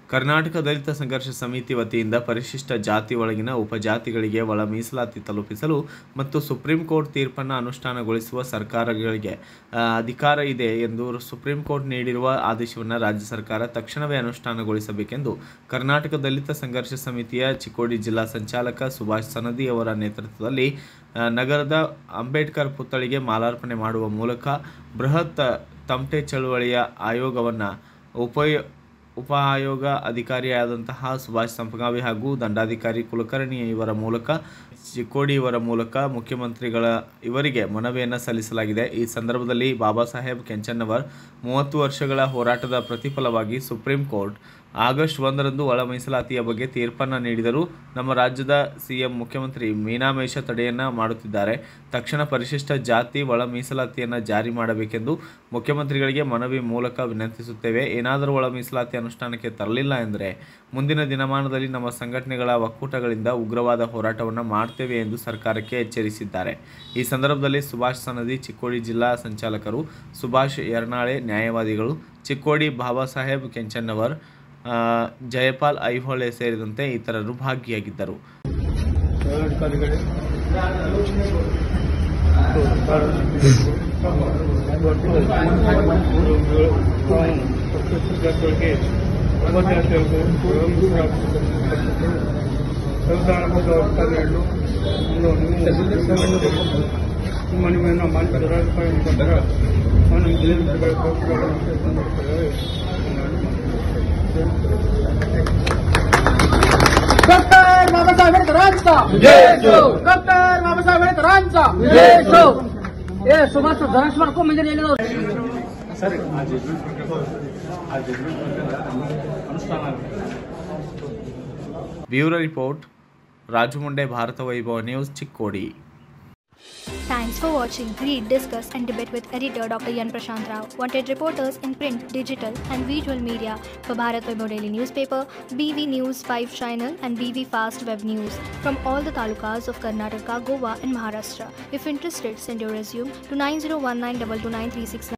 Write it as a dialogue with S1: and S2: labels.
S1: ಕರ್ನಾಟಕ ದಲಿತ ಸಂಘರ್ಷ ಸಮಿತಿ ವತಿಯಿಂದ ಪರಿಶಿಷ್ಟ ಜಾತಿ ಒಳಗಿನ ಉಪಜಾತಿಗಳಿಗೆ ಒಳ ಮೀಸಲಾತಿ ತಲುಪಿಸಲು ಮತ್ತು ಸುಪ್ರೀಂ ಕೋರ್ಟ್ ತೀರ್ಪನ್ನು ಅನುಷ್ಠಾನಗೊಳಿಸುವ ಸರ್ಕಾರಗಳಿಗೆ ಆ, ಅಧಿಕಾರ ಇದೆ ಎಂದು ಸುಪ್ರೀಂ ಕೋರ್ಟ್ ನೀಡಿರುವ ಆದೇಶವನ್ನು ರಾಜ್ಯ ಸರ್ಕಾರ ತಕ್ಷಣವೇ ಅನುಷ್ಠಾನಗೊಳಿಸಬೇಕೆಂದು ಕರ್ನಾಟಕ ದಲಿತ ಸಂಘರ್ಷ ಸಮಿತಿಯ ಚಿಕ್ಕೋಡಿ ಜಿಲ್ಲಾ ಸಂಚಾಲಕ ಸುಭಾಷ್ ಸನದಿ ಅವರ ನೇತೃತ್ವದಲ್ಲಿ ಆ, ನಗರದ ಅಂಬೇಡ್ಕರ್ ಪುತ್ಥಳಿಗೆ ಮಾಲಾರ್ಪಣೆ ಮಾಡುವ ಮೂಲಕ ಬೃಹತ್ ತಮಟೆ ಚಳುವಳಿಯ ಆಯೋಗವನ್ನು ಉಪಯೋ ಉಪ ಆಯೋಗ ಅಧಿಕಾರಿಯಾದಂತಹ ಸುಭಾಷ್ ಸಂಪಗಾವಿ ಹಾಗೂ ದಂಡಾಧಿಕಾರಿ ಕುಲಕರ್ಣಿ ಇವರ ಮೂಲಕ ಚಿಕ್ಕೋಡಿ ಇವರ ಮೂಲಕ ಮುಖ್ಯಮಂತ್ರಿಗಳ ಇವರಿಗೆ ಮನವಿಯನ್ನು ಸಲ್ಲಿಸಲಾಗಿದೆ ಈ ಸಂದರ್ಭದಲ್ಲಿ ಬಾಬಾ ಸಾಹೇಬ್ ಕೆಂಚನ್ನವರ್ ಮೂವತ್ತು ವರ್ಷಗಳ ಹೋರಾಟದ ಪ್ರತಿಫಲವಾಗಿ ಸುಪ್ರೀಂ ಕೋರ್ಟ್ ಆಗಸ್ಟ್ ಒಂದರಂದು ಒಳ ಮೀಸಲಾತಿಯ ಬಗ್ಗೆ ತೀರ್ಪನ್ನು ನೀಡಿದರೂ ನಮ್ಮ ರಾಜ್ಯದ ಸಿಎಂ ಮುಖ್ಯಮಂತ್ರಿ ಮೀನಾಮೇಷ ತಡೆಯನ್ನ ಮಾಡುತ್ತಿದ್ದಾರೆ ತಕ್ಷಣ ಪರಿಶಿಷ್ಟ ಜಾತಿ ಒಳ ಮೀಸಲಾತಿಯನ್ನು ಜಾರಿ ಮಾಡಬೇಕೆಂದು ಮುಖ್ಯಮಂತ್ರಿಗಳಿಗೆ ಮನವಿ ಮೂಲಕ ವಿನಂತಿಸುತ್ತೇವೆ ಏನಾದರೂ ಒಳ ಮೀಸಲಾತಿ ಅನುಷ್ಠಾನಕ್ಕೆ ತರಲಿಲ್ಲ ಎಂದರೆ ಮುಂದಿನ ದಿನಮಾನದಲ್ಲಿ ನಮ್ಮ ಸಂಘಟನೆಗಳ ಒಕ್ಕೂಟಗಳಿಂದ ಉಗ್ರವಾದ ಹೋರಾಟವನ್ನು ಮಾಡ್ತೇವೆ ಎಂದು ಸರ್ಕಾರಕ್ಕೆ ಎಚ್ಚರಿಸಿದ್ದಾರೆ ಈ ಸಂದರ್ಭದಲ್ಲಿ ಸುಭಾಷ್ ಸನದಿ ಚಿಕ್ಕೋಡಿ ಜಿಲ್ಲಾ ಸಂಚಾಲಕರು ಸುಭಾಷ್ ಯರ್ನಾಳೆ ನ್ಯಾಯವಾದಿಗಳು ಚಿಕ್ಕೋಡಿ ಬಾಬಾ ಸಾಹೇಬ್ ಕೆಂಚನ್ನವರ್ ಆ, ಜಯಪಾಲ್ ಐಹೊಳೆ ಸೇರಿದಂತೆ ಇತರರು ಭಾಗಿಯಾಗಿದ್ದರು
S2: ಜಿಲ್ಲಾಧಿಕಾರಿಗಳೇ ವಿದ್ಯಾರ್ಥಿಗಳಿಗೆ ಸಂವಿಧಾನಬದ್ಧ ಅಧಿಕಾರಿಗಳು ನಿಮ್ಮ ನಿಮ್ಮನ್ನು ಮಾನ್ಯ ಜಿಲ್ಲಾಧಿಕಾರಿ ಮುಖಾಂತರ ನಾನು ಜಿಲ್ಲಾಧಿಕಾರಿಗಳ ಕೋರ್ಟ್ಗಳನ್ನು
S3: डॉक्टर बाबासाहेब आंबेडकरांचा डॉक्टर बाबासाहेब आंबेडकरांचा ए सुभाष धनेश को म्हणजे नेलेलं
S2: ಸರಿ ಆ ಜಡ್ಜ್ಮೆಂಟ್ ಪ್ರಕಾರ ಆ ಜಡ್ಜ್ಮೆಂಟ್ ಪ್ರಕಾರ ಅನುಷ್ಠಾನ ಆಗುತ್ತೆ
S1: bureau report Raju Munde Bharata Vaibhava news Chikkodi
S4: Thanks for watching Read, Discuss and Debate with editor Dr. Yan Prashant Rao. Wanted reporters in print, digital and visual media for Bharat Vaibhav Daily Newspaper, BV News 5 Channel and BV Fast Web News from all the talukas of Karnataka, Goa and Maharashtra. If interested, send your resume to 9019229369.